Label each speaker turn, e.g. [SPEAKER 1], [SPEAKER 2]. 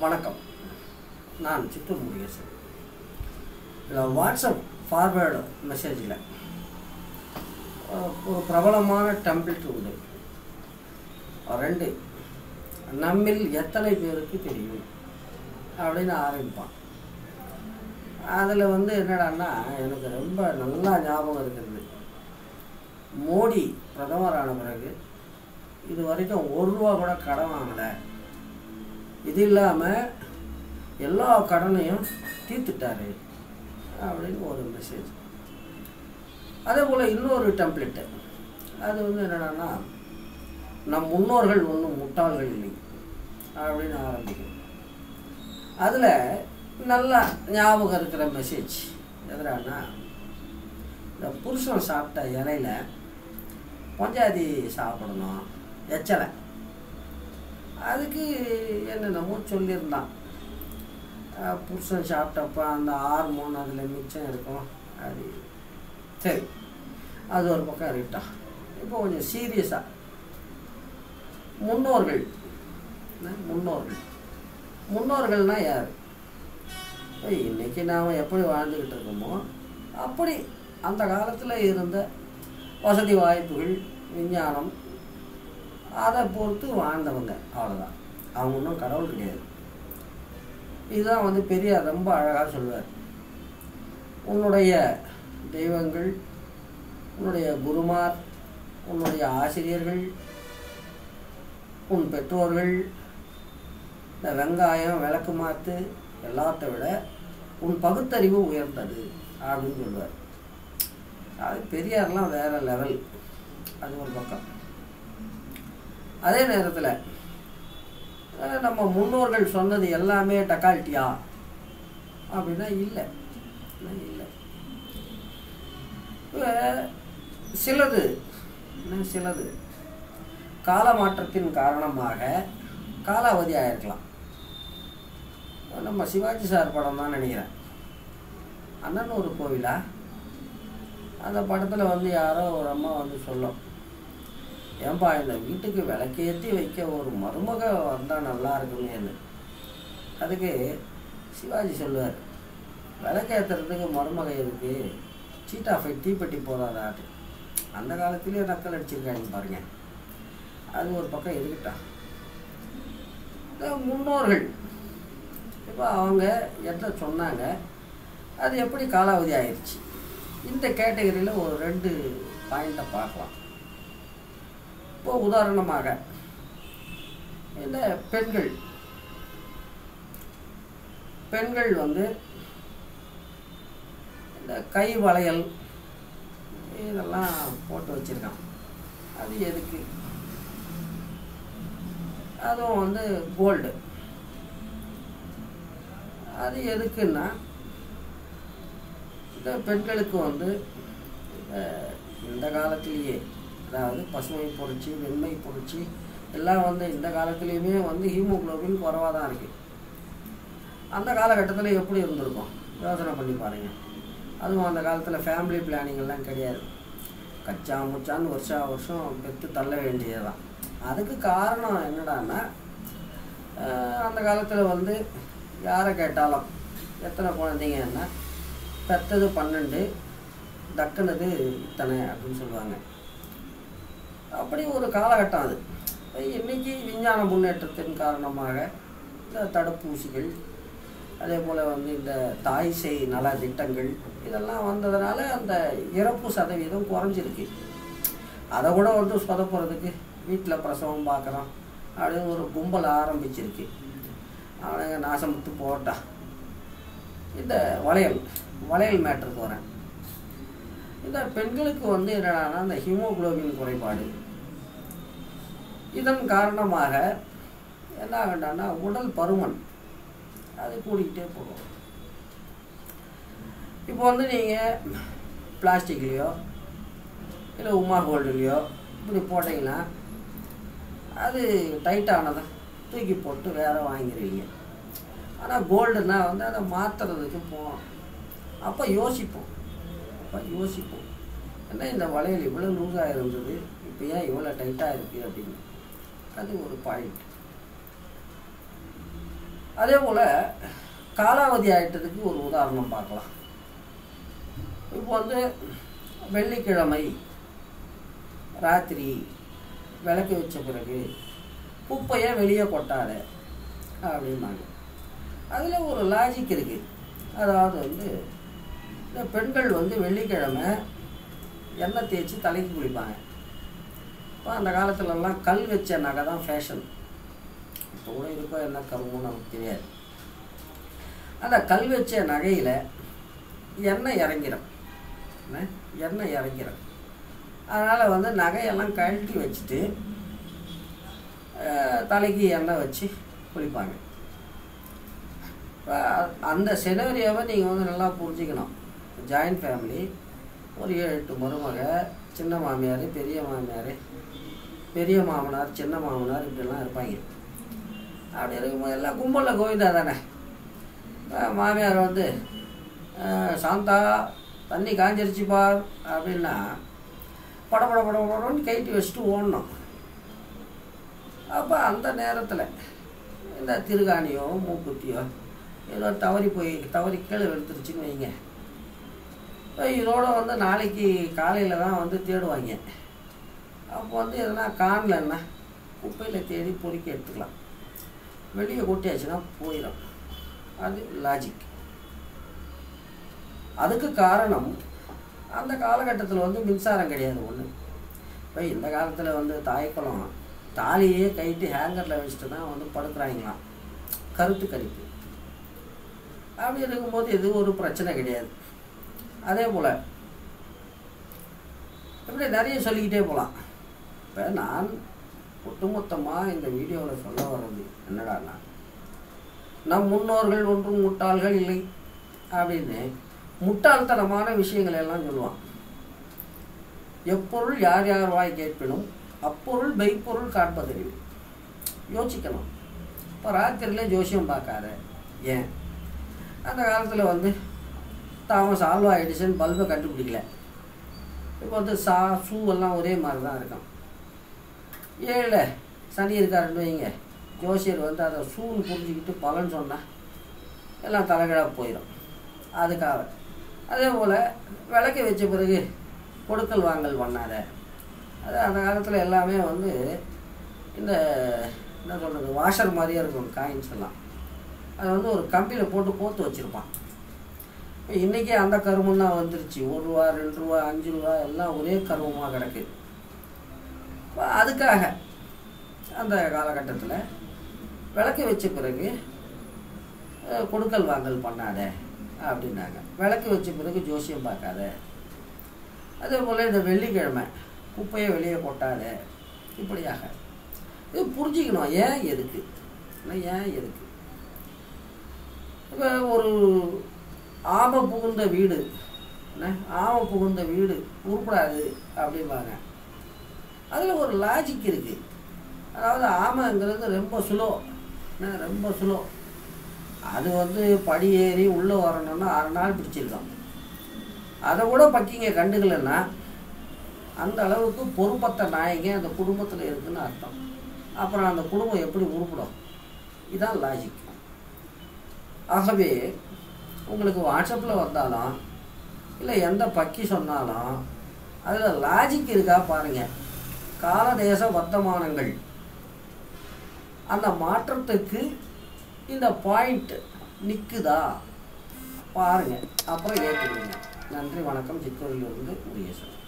[SPEAKER 1] வணக்கம் நான் சித்தூர் முருகேசன் இதில் வாட்ஸ்அப் ஃபார்வேர்டு மெசேஜில் ஒரு பிரபலமான டெம்ப்ளேட் உண்டு ரெண்டு நம்மில் எத்தனை பேருக்கு தெரியும் அப்படின்னு ஆரம்பிப்பான் அதில் வந்து என்னடான்னா எனக்கு ரொம்ப நல்லா ஞாபகம் இருக்கிறது மோடி பிரதமரான பிறகு இது வரைக்கும் ஒரு ரூபா கூட கடன் வாங்கலை இது இல்லாமல் எல்லா கடனையும் தீர்த்துட்டாரு அப்படின்னு ஒரு மெசேஜ் அதே போல் இன்னொரு டெம்ப்ளெட்டு அது வந்து என்னடான்னா நம் முன்னோர்கள் ஒன்றும் முட்டாள்கள் இல்லை அப்படின்னு ஆரம்பிக்கும் அதில் நல்லா ஞாபகம் இருக்கிற மெசேஜ் எதுடான்னா இந்த புருஷன் சாப்பிட்ட இலையில பஞ்சாதி சாப்பிடணும் எச்சலை அதுக்கு என்னென்னமோ சொல்லியிருந்தான் அஹ் புருஷன் சாப்பிட்டப்ப அந்த ஹார்மோன் அதில் மிச்சம் இருக்கும் அது சரி அது ஒரு பக்கம் இருக்கட்டும் இப்போ கொஞ்சம் சீரியஸாக முன்னோர்கள் என்ன? முன்னோர்கள் முன்னோர்கள்னா யார் இப்போ இன்னைக்கு நாம் எப்படி வாழ்ந்துக்கிட்டு இருக்கோமோ அப்படி அந்த காலத்தில் இருந்த வசதி வாய்ப்புகள் விஞ்ஞானம் அதை பொறுத்து வாழ்ந்தவங்க அவ்வளோதான் அவங்க ஒன்றும் கடவுள் கிடையாது இதுதான் வந்து பெரியார் ரொம்ப அழகாக சொல்வார் உன்னுடைய தெய்வங்கள் உன்னுடைய குருமார் உன்னுடைய ஆசிரியர்கள் உன் பெற்றோர்கள் இந்த வெங்காயம் விளக்கு மாத்து எல்லாத்த விட உன் பகுத்தறிவு உயர்ந்தது அப்படின்னு சொல்லுவார் அது பெரியார்லாம் வேற லெவல் அது ஒரு பக்கம் அதே நேரத்தில் அஹ், நம்ம முன்னோர்கள் சொன்னது எல்லாமே டக்கால்ட்டியா அப்படின்னா இல்லை இல்லை இப்ப சிலது என்ன சிலது காலமாற்றத்தின் காரணமாக காலாவதி ஆயிருக்கலாம் நம்ம சிவாஜி சார் படம் தான் நினைக்கிறேன் அண்ணன் ஒரு கோவிலா அந்த படத்தில் வந்து யாரோ ஒரு அம்மா வந்து சொல்லும் ஏன்பா இந்த வீட்டுக்கு விளக்கேற்றி வைக்க ஒரு மருமக வந்தால் நல்லா இருக்குமேன்னு அதுக்கு சிவாஜி சொல்லுவார் விளக்கேற்றுறதுக்கு மருமக எதுக்கு சீட்டா ஃபை தீப்பெட்டி போதாதாட்டு அந்த காலத்திலேயே நக்கல் அடிச்சிருக்காங்க பாருங்க அது ஒரு பக்கம் இருக்கட்டும் இந்த முன்னோர்கள் இப்போ அவங்க எதை சொன்னாங்க அது எப்படி காலாவதி ஆயிடுச்சு இந்த கேட்டகரியில் ஒரு ரெண்டு பாயிண்ட்டை பார்க்கலாம் இப்போ உதாரணமாக இந்த பெண்கள் பெண்கள் வந்து இந்த கை வளையல் இதெல்லாம் போட்டு வச்சிருக்கான் அது எதுக்கு அதுவும் வந்து கோல்டு அது எதுக்குன்னா இந்த பெண்களுக்கு வந்து அஹ், இந்த காலத்திலேயே அதாவது பசுமை பொறிச்சு வெண்மை பொறிச்சு எல்லாம் வந்து இந்த காலத்துலேயுமே வந்து ஹீமோகுளோபின் குறைவாக தான் இருக்குது அந்த காலகட்டத்தில் எப்படி இருந்திருக்கும் யோசனை பண்ணி பாருங்க அதுவும் அந்த காலத்தில் ஃபேமிலி பிளானிங் எல்லாம் கிடையாது கச்சா முச்சான்னு வருஷா வருஷம் பெற்று தள்ள வேண்டியதுதான் அதுக்கு காரணம் என்னடான்னா அஹ், அந்த காலத்தில் வந்து யாரை கேட்டாலும் எத்தனை குழந்தைங்கன்னா பெத்தது பன்னெண்டு தக்குனது இத்தனை அப்படின்னு சொல்லுவாங்க அப்படி ஒரு காலகட்டம் அது இன்னைக்கு விஞ்ஞான முன்னேற்றத்தின் காரணமாக இந்த தடுப்பூசிகள் அதே போல் வந்து இந்த தாய் சேய் நல திட்டங்கள் இதெல்லாம் வந்ததுனால அந்த இறப்பு சதவீதம் குறைஞ்சிருக்கு அதை கூட வந்து சொதப்புறதுக்கு வீட்டில் பிரசவம் பார்க்குறோம் அப்படின்னு ஒரு கும்பல் ஆரம்பிச்சிருக்கு அவனுங்க நாசமுத்து போட்டா இந்த வளையல் வளையல் மேட்டருக்கு வரேன் இந்த பெண்களுக்கு வந்து என்னடான்னா இந்த ஹீமோகுளோபின் குறைபாடு இதன் காரணமாக என்ன ஆகண்டான்னா உடல் பருமன் அது கூடிக்கிட்டே போகும் இப்போ வந்து நீங்கள் பிளாஸ்டிக்லேயோ இல்லை உமா கோல்டுலேயோ இப்படி போட்டிங்கன்னா அது டைட்டானதை தூக்கி போட்டு வேற வாங்கிடுவீங்க ஆனால் கோல்டுனா வந்து அதை மாற்றுறதுக்கு போகணும் அப்போ யோசிப்போம் அப்போ யோசிப்போம் என்ன இந்த வளையல் இவ்வளோ லூஸாக இருந்தது இப்போ ஏன் இவ்வளோ டைட்டாக இருக்குது அப்படின்னு அது ஒரு பாயிண்ட் அதே போல் காலாவதி ஆயிட்டதுக்கு ஒரு உதாரணம் பார்க்கலாம் இப்போ வந்து வெள்ளிக்கிழமை ராத்திரி விளக்கு வச்ச பிறகு குப்பையை வெளியே கொட்டாத அப்படின்னாங்க அதில் ஒரு லாஜிக் இருக்குது அதாவது வந்து இந்த பெண்கள் வந்து வெள்ளிக்கிழமை எண்ணெய் தேய்ச்சி தலைக்கு குளிப்பாங்க இப்போ அந்த காலத்துலலாம் கல் வச்ச நகை தான் ஃபேஷன் இப்போ கூட இருக்கோ என்ன கருமோ நமக்கு தெரியாது அந்த கல் வச்ச நகையில் எண்ணெய் இறங்கிடும் என்ன? எண்ணெய் இறங்கிடும் அதனால் வந்து நகையெல்லாம் கழட்டி வச்சுட்டு அஹ், தலைக்கு எண்ணெய் வச்சு குளிப்பாங்க இப்ப அந்த செனரியாவை நீங்கள் வந்து நல்லா புரிஞ்சுக்கணும் ஜாயின்ட் ஃபேமிலி ஒரு ஏழு எட்டு மருமக சின்ன மாமியார் பெரிய மாமியார் பெரிய மாமனார் சின்ன மாமனார் இப்படிலாம் இருப்பாங்க அப்படி இருக்கும்போது எல்லாம் கும்பலில் கோவிந்தா தானே அஹ் மாமியார் வந்து அஹ், சாந்தா தண்ணி காஞ்சிருச்சு பார் அப்படின்னா பட பட பட படன்னு கைட்டி வச்சுட்டு ஓடணும் அப்போ அந்த நேரத்தில் இந்த திருகாணியோ மூக்குத்தியோ ஏதோ தவறி போய் தவறி கீழே வெளுத்துருச்சுன்னு வைங்க இப்ப இதோட வந்து நாளைக்கு காலையில் தான் வந்து தேடுவாங்க அப்போ வந்து எதனா காணலன்னா குப்பையில் தேடி பொறுக்கி எடுத்துக்கலாம் வெளியே கொட்டியாச்சுன்னா போயிடும் அது லாஜிக் அதுக்கு காரணம் அந்த காலகட்டத்தில் வந்து மின்சாரம் கிடையாது ஒன்று இப்போ இந்த காலத்தில் வந்து தாய்க்குளம் தாலியே கைட்டு ஹேங்கரில் வச்சுட்டு தான் வந்து படுக்கிறாங்களாம் கருத்து கணிப்பு அப்படி இருக்கும்போது இது ஒரு பிரச்சனை கிடையாது அதே போல் இப்படி நிறைய சொல்லிக்கிட்டே போகலாம் இப்போ நான் ஒட்டுமொத்தமாக இந்த வீடியோவில் சொல்ல வர்றது என்னடான்னா நம் முன்னோர்கள் ஒன்றும் முட்டாள்கள் இல்லை அப்படின்னு முட்டாள்தனமான விஷயங்களை எல்லாம் சொல்லுவான் எப்பொருள் யார் யார் வாய் கேட்பினும் அப்பொருள் மெய்ப்பொருள் காண்பதறிவு யோசிக்கணும் இப்போ ராத்திரியில் ஜோசியம் பார்க்காத ஏன் அந்த காலத்தில் வந்து தாமஸ் ஆல்வா எடிசன் பல்பை கண்டுபிடிக்கல இப்போ வந்து சா சூ எல்லாம் ஒரே மாதிரி தான் இருக்கும் ஏழில் சனி இருக்காருன்னு வைங்க ஜோசியர் வந்து அதை சூன்னு புரிஞ்சுக்கிட்டு பலன் சொன்னால் எல்லாம் தலைகீழாக போயிடும் அதுக்காக அதே போல் விளக்கு வச்ச பிறகு கொடுக்கல் வாங்கல் பண்ணாத அது அந்த காலத்தில் எல்லாமே வந்து இந்த என்ன சொல்கிறது வாஷர் மாதிரியே இருக்கும் காயின்ஸ் எல்லாம் அதை வந்து ஒரு கம்பியில் போட்டு கோத்து வச்சுருப்பான் இப்போ இன்றைக்கி அந்த கருமம் தான் வந்துருச்சு ஒரு ரூபா ரெண்டு ரூபா அஞ்சு ரூபா எல்லாம் ஒரே கருமமாக கிடக்கு இப்ப அதுக்காக அந்த காலகட்டத்தில் விளக்கு வச்ச பிறகு அஹ், கொடுக்கல் வாங்கல் பண்ணாத அப்படின்னாங்க விளக்கு வச்ச பிறகு ஜோசியம் பார்க்காத அதே போல் இந்த வெள்ளிக்கிழமை குப்பையை வெளியே கொட்டாத இப்படியாக இது புரிஞ்சிக்கணும் ஏன் எதுக்கு இல்லை ஏன் எதுக்கு இப்போ ஒரு ஆமை புகுந்த வீடு என்ன ஆமை புகுந்த வீடு உருப்படாது அப்படிம்பாங்க அதில் ஒரு லாஜிக் இருக்குது அதாவது ஆமைங்கிறது ரொம்ப சுலோ என்ன ரொம்ப சுலோ அது வந்து படி ஏறி உள்ளே வரணும்னா அரை நாள் பிடிச்சிருக்கோம் அதை கூட பக்கிங்க கண்டுக்கலைன்னா அந்த அளவுக்கு பொறுப்பத்த நாயங்க அந்த குடும்பத்தில் இருக்குன்னு அர்த்தம் அப்புறம் அந்த குடும்பம் எப்படி உருப்படும் இதான் லாஜிக் ஆகவே உங்களுக்கு வாட்ஸ்அப்பில் வந்தாலும் இல்லை எந்த பக்கி சொன்னாலும் அதில் லாஜிக் இருக்கா பாருங்கள் காலதேச வர்த்தமானங்கள் அந்த மாற்றத்துக்கு இந்த பாயிண்ட் நிற்குதா பாருங்க அப்புறம் ஏற்றுக்கோங்க நன்றி வணக்கம் சித்தூரிலிருந்து முருகேசன்